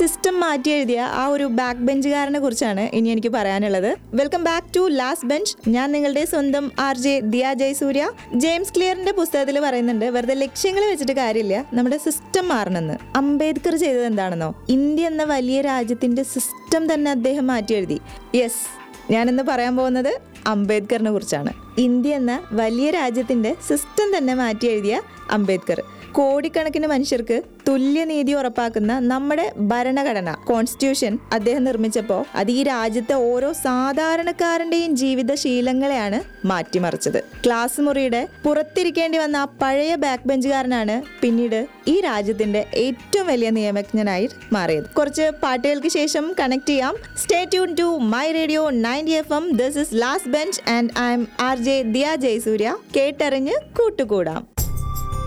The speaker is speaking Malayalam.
സിസ്റ്റം മാറ്റി എഴുതിയ ആ ഒരു ബാക്ക് ബെഞ്ചുകാരനെ കുറിച്ചാണ് ഇനി എനിക്ക് പറയാനുള്ളത് welcome back to last bench ഞാൻ നിങ്ങളുടെ സ്വന്തം R J Diya Jayasurya James ക്ലിയറിന്റെ പുസ്തകത്തിൽ പറയുന്നുണ്ട് വെറുതെ ലക്ഷ്യങ്ങൾ വെച്ചിട്ട് കാര്യമില്ല നമ്മുടെ സിസ്റ്റം മാറണമെന്ന് അംബേദ്കർ ചെയ്തത് എന്താണെന്നോ ഇന്ത്യ എന്ന വലിയ രാജ്യത്തിന്റെ സിസ്റ്റം തന്നെ അദ്ദേഹം മാറ്റി എഴുതി യെസ് ഞാനിന്ന് പറയാൻ പോകുന്നത് അംബേദ്കറിനെ കുറിച്ചാണ് ഇന്ത്യ എന്ന വലിയ രാജ്യത്തിന്റെ സിസ്റ്റം തന്നെ മാറ്റി എഴുതിയ അംബേദ്കർ കോടിക്കണക്കിന് മനുഷ്യർക്ക് തുല്യനീതി ഉറപ്പാക്കുന്ന നമ്മുടെ ഭരണഘടന കോൺസ്റ്റിറ്റ്യൂഷൻ അദ്ദേഹം നിർമ്മിച്ചപ്പോൾ അത് ഈ രാജ്യത്തെ ഓരോ സാധാരണക്കാരൻ്റെയും ജീവിതശീലങ്ങളെയാണ് മാറ്റിമറിച്ചത് ക്ലാസ് മുറിയുടെ പുറത്തിരിക്കേണ്ടി വന്ന ആ പഴയ ബാക്ക് ബെഞ്ചുകാരനാണ് പിന്നീട് ഈ രാജ്യത്തിന്റെ ഏറ്റവും വലിയ നിയമജ്ഞനായി മാറിയത് കുറച്ച് പാട്ടുകൾക്ക് ശേഷം കണക്ട് ചെയ്യാം stay tune to my radio ninety F M this is last bench and I'm R J Diya Jayasurya കേട്ടറിഞ്ഞ് കൂട്ടുകൂടാം